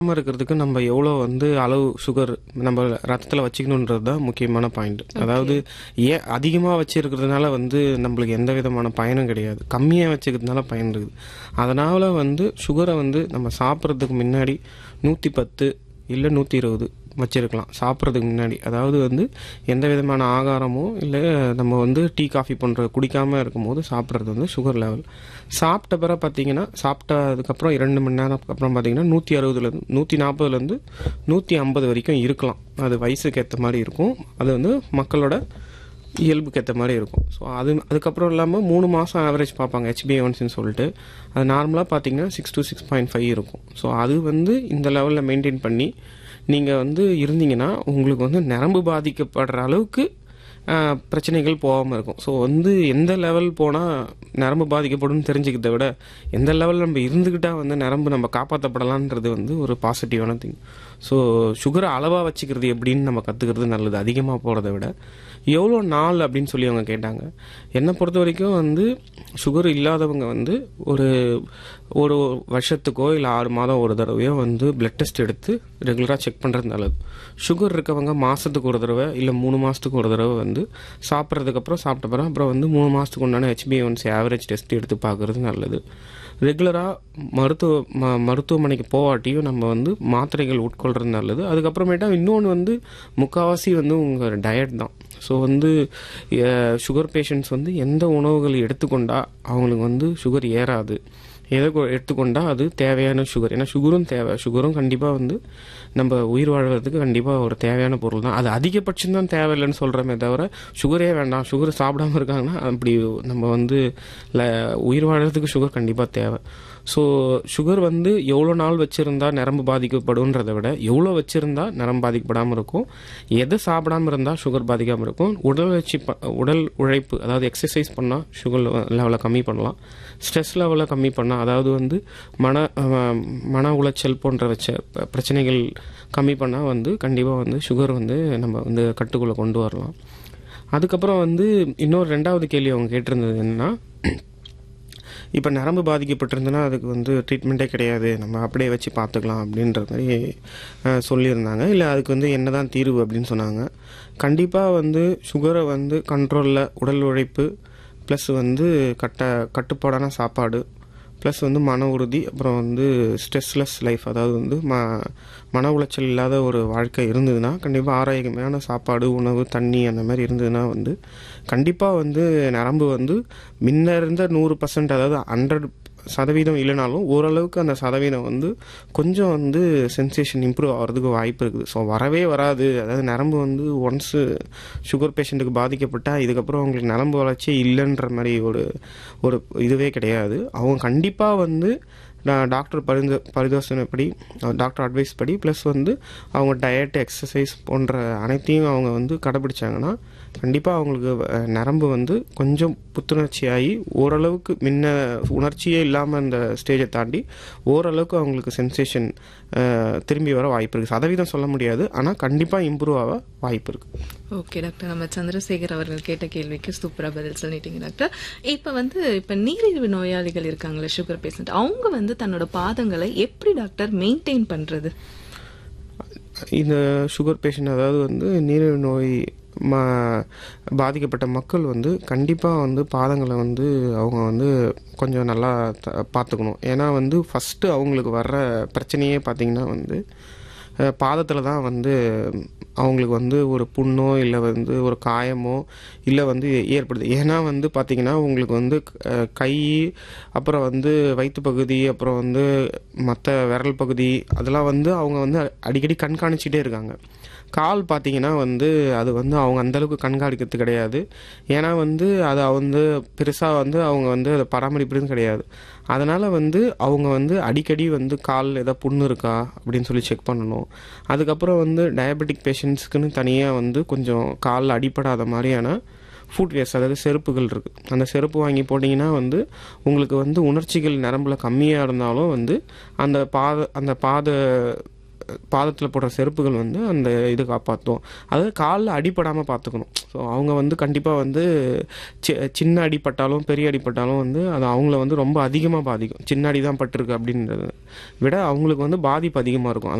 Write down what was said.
இல்லாம இருக்கிறதுக்கு நம்ம எவ்வளோ வந்து அளவு சுகர் நம்ம ரத்தத்தில் வச்சுக்கணுன்றது தான் முக்கியமான பாயிண்ட் அதாவது ஏன் அதிகமாக வச்சிருக்கிறதுனால வந்து நம்மளுக்கு எந்த விதமான பயனும் கிடையாது கம்மியாக வச்சுக்கிறதுனால பயன் இருக்குது அதனால் வந்து சுகரை வந்து நம்ம சாப்பிட்றதுக்கு முன்னாடி நூற்றி பத்து இல்லை நூற்றி இருபது வச்சிருக்கலாம் சாப்பிட்றதுக்கு முன்னாடி அதாவது வந்து எந்த விதமான ஆகாரமோ இல்லை நம்ம வந்து டீ காஃபி போன்ற குடிக்காமல் இருக்கும்போது சாப்பிட்றது வந்து சுகர் லெவல் சாப்பிட்ட பிறகு பார்த்தீங்கன்னா சாப்பிட்டதுக்கப்புறம் இரண்டு மணி நேரத்துக்கு அப்புறம் பார்த்தீங்கன்னா நூற்றி அறுபதுலேருந்து நூற்றி நாற்பதுலேருந்து நூற்றி ஐம்பது வரைக்கும் இருக்கலாம் அது வயசுக்கு ஏற்ற மாதிரி இருக்கும் அது வந்து மக்களோட இயல்புக்கு ஏற்ற மாதிரி இருக்கும் ஸோ அது அதுக்கப்புறம் இல்லாமல் மூணு மாதம் ஆவரேஜ் பார்ப்பாங்க ஹெச்பிஏஒன்ஸ்னு சொல்லிட்டு அது நார்மலாக பார்த்தீங்கன்னா six to six point five இருக்கும் ஸோ அது வந்து இந்த லெவலில் மெயின்டைன் பண்ணி நீங்கள் வந்து இருந்தீங்கன்னா உங்களுக்கு வந்து நரம்பு பாதிக்கப்படுற அளவுக்கு ஆஹ், பிரச்சனைகள் போகாமல் இருக்கும் ஸோ வந்து எந்த லெவல் போனால் நரம்பு பாதிக்கப்படும் தெரிஞ்சுக்கிறத விட எந்த லெவலில் நம்ம இருந்துக்கிட்டால் வந்து நரம்பு நம்ம காப்பாற்றப்படலான்றது வந்து ஒரு பாசிட்டிவான திங் ஸோ சுகரை அளவாக வச்சுக்கிறது எப்படின்னு நம்ம கற்றுக்கிறது நல்லது அதிகமாக போகிறத விட எவ்வளோ நாள் அப்படின்னு சொல்லி அவங்க கேட்டாங்க என்னை பொறுத்த வரைக்கும் வந்து சுகர் இல்லாதவங்க வந்து ஒரு ஒரு வருஷத்துக்கோ இல்லை ஆறு மாதம் ஒரு தடவையோ வந்து பிளட் டெஸ்ட் எடுத்து ரெகுலராக செக் பண்ணுறது நல்லது சுகர் இருக்கவங்க மாதத்துக்கு ஒரு தடவை இல்லை மூணு மாதத்துக்கு ஒரு தடவை வந்து சாப்பிட்றதுக்கப்புறம் சாப்பிட்ட பிறகு அப்புறம் வந்து மூணு மாதத்துக்கு உண்டான ஹெச்பிஏஒன்சி ஆவரேஜ் டெஸ்ட் எடுத்து பார்க்குறது நல்லது ரெகுலராக மருத்துவ ம மருத்துவமனைக்கு போகாட்டியும் நம்ம வந்து மாத்திரைகள் உட்கொள்கிறது நல்லது அதுக்கப்புறமேட்டா இன்னொன்று வந்து முக்கால்வாசி வந்து உங்கள் டயட் தான் ஸோ வந்து சுகர் பேஷண்ட்ஸ் வந்து எந்த உணவுகள் எடுத்துக்கொண்டா அவங்களுக்கு வந்து சுகர் ஏறாது எதை கொ- எடுத்துக்கொண்டா அது தேவையான சுகர் ஏன்னா சுகரும் தேவை சுகரும் கண்டிப்பாக வந்து நம்ம உயிர் வாழ்வதற்கு கண்டிப்பாக ஒரு தேவையான பொருள் தான் அது அதிகபட்சம் தான் தேவையில்லைன்னு சொல்கிறோமே தவிர சுகரே வேண்டாம் சுகர் சாப்பிடாம இருக்காங்கன்னா அப்படி நம்ம வந்து ல உயிர் வாழ்றதுக்கு சுகர் கண்டிப்பாக தேவை ஸோ சுகர் வந்து எவ்வளோ நாள் வச்சுருந்தா நரம்பு பாதிக்கப்படுன்றதை விட எவ்வளோ வச்சுருந்தா நரம்பு பாதிக்கப்படாமல் இருக்கும் எதை சாப்பிடாம இருந்தால் சுகர் பாதிக்காமல் இருக்கும் உடல் வச்சு ப- உடல் உழைப்பு அதாவது எக்ஸசைஸ் பண்ணால் சுகர் லெவலை கம்மி பண்ணலாம் ஸ்ட்ரெஸ் லெவலை கம்மி பண்ணால் அதாவது வந்து மன அஹ், மன உளைச்சல் போன்ற வச்ச ப- பிரச்சனைகள் கம்மி பண்ணால் வந்து கண்டிப்பாக வந்து சுகர் வந்து நம்ம வந்து கட்டுக்குள்ளே கொண்டு வரலாம் அதுக்கப்புறம் வந்து இன்னொரு ரெண்டாவது கேள்வி அவங்க கேட்டிருந்தது என்னன்னா இப்போ நரம்பு பாதிக்கப்பட்டிருந்ததுன்னா அதுக்கு வந்து ட்ரீட்மெண்ட்டே கிடையாது நம்ம அப்படியே வச்சு பார்த்துக்கலாம் அப்படின்ற மாதிரி அஹ், சொல்லியிருந்தாங்க இல்லை அதுக்கு வந்து என்னதான் தீர்வு அப்படின்னு சொன்னாங்க கண்டிப்பாக வந்து சுகரை வந்து கண்ட்ரோலில் உடல் உழைப்பு ப்ளஸ் வந்து கட்ட கட்டுப்பாடான சாப்பாடு ப்ளஸ் வந்து மன உறுதி அப்புறம் வந்து ஸ்ட்ரெஸ்லெஸ் லைஃப் அதாவது வந்து ம மன உளைச்சல் இல்லாத ஒரு வாழ்க்கை இருந்ததுன்னா கண்டிப்பாக ஆரோக்கியமான சாப்பாடு உணவு தண்ணி அந்த மாதிரி இருந்ததுன்னா வந்து கண்டிப்பாக வந்து நரம்பு வந்து முன்ன இருந்த நூறு பர்சன்ட் அதாவது ஹண்ட்ரட் சதவீதம் இல்லைனாலும் ஓரளவுக்கு அந்த சதவீதம் வந்து கொஞ்சம் வந்து சென்சேஷன் இம்ப்ரூவ் ஆகிறதுக்கு வாய்ப்பு இருக்குது ஸோ வரவே வராது அதாவது நரம்பு வந்து ஒன்ஸு சுகர் பேஷண்ட்டுக்கு பாதிக்கப்பட்டால் இதுக்கப்புறம் அவங்களுக்கு நரம்பு வளர்ச்சியே இல்லைன்ற மாதிரி ஒரு ஒரு இதுவே கிடையாது அவங்க கண்டிப்பாக வந்து நான் டாக்டர் பரிந்து பரிதோசனைப்படி டாக்டர் அட்வைஸ் படி ப்ளஸ் வந்து அவங்க டயட் எக்ஸசைஸ் போன்ற அனைத்தையும் அவங்க வந்து கடைபிடிச்சாங்கன்னா கண்டிப்பாக அவங்களுக்கு அஹ், நரம்பு வந்து கொஞ்சம் புத்துணர்ச்சியாகி ஓரளவுக்கு முன்ன உணர்ச்சியே இல்லாமல் அந்த ஸ்டேஜை தாண்டி ஓரளவுக்கு அவங்களுக்கு சென்சேஷன் திரும்பி வர வாய்ப்பு இருக்குது சதவீதம் சொல்ல முடியாது ஆனால் கண்டிப்பாக இம்ப்ரூவ் ஆக வாய்ப்பு இருக்குது ஓகே டாக்டர் நம்ம சந்திரசேகர் அவர்கள் கேட்ட கேள்விக்கு சூப்பரா பதில் சொல்லிட்டீங்க டாக்டர் இப்ப வந்து இப்ப நீரிழிவு நோயாளிகள் இருக்காங்களே சுகர் பேஷண்ட் அவங்க வந்து தன்னோட பாதங்களை எப்படி டாக்டர் மெயின்டைன் பண்றது இந்த சுகர் பேஷண்ட் அதாவது வந்து நீரிழிவு நோய் ம பாதிக்கப்பட்ட மக்கள் வந்து கண்டிப்பாக வந்து பாதங்களை வந்து அவங்க வந்து கொஞ்சம் நல்லா த- பார்த்துக்கணும் ஏன்னா வந்து ஃபஸ்ட்டு அவங்களுக்கு வர்ற பிரச்சனையே பார்த்திங்கன்னா வந்து பாதத்தில் தான் வந்து அவங்களுக்கு வந்து ஒரு புண்ணோ இல்லை வந்து ஒரு காயமோ இல்லை வந்து ஏற்படுது ஏன்னா வந்து பார்த்திங்கன்னா உங்களுக்கு வந்து அஹ், கை அப்புறம் வந்து வயிற்று பகுதி அப்புறம் வந்து மற்ற விரல் பகுதி அதெல்லாம் வந்து அவங்க வந்து அடிக்கடி கண்காணிச்சிட்டே இருக்காங்க கால் பார்த்தீங்கன்னா வந்து அது வந்து அவங்க அந்தளவுக்கு கண்காணிக்கிறது கிடையாது ஏன்னா வந்து அதை வந்து பெருசாக வந்து அவங்க வந்து அதை பராமரிப்பதும் கிடையாது அதனால் வந்து அவங்க வந்து அடிக்கடி வந்து கால் ஏதோ புண்ணு இருக்கா அப்படின்னு சொல்லி செக் பண்ணணும் அதுக்கப்புறம் வந்து டயபெட்டிக் பேஷண்ட்ஸ்க்குன்னு தனியாக வந்து கொஞ்சம் காலில் அடிப்படாத மாதிரியான ஃபுட்வேர்ஸ் அதாவது செருப்புகள் இருக்குது அந்த செருப்பு வாங்கி போட்டிங்கன்னா வந்து உங்களுக்கு வந்து உணர்ச்சிகள் நரம்பில் கம்மியாக இருந்தாலும் வந்து அந்த பாத அந்த பாத பாதத்தில் போடுற செருப்புகள் வந்து அந்த இது காப்பாற்றும் அதாவது காலில் அடிபடாமல் பார்த்துக்கணும் ஸோ அவங்க வந்து கண்டிப்பாக வந்து சி- சின்ன அடிப்பட்டாலும் பெரிய அடிப்பட்டாலும் வந்து அது அவங்கள வந்து ரொம்ப அதிகமாக பாதிக்கும் சின்ன அடி தான் பட்டிருக்கு அப்படின்றத விட அவங்களுக்கு வந்து பாதிப்பு அதிகமாக இருக்கும்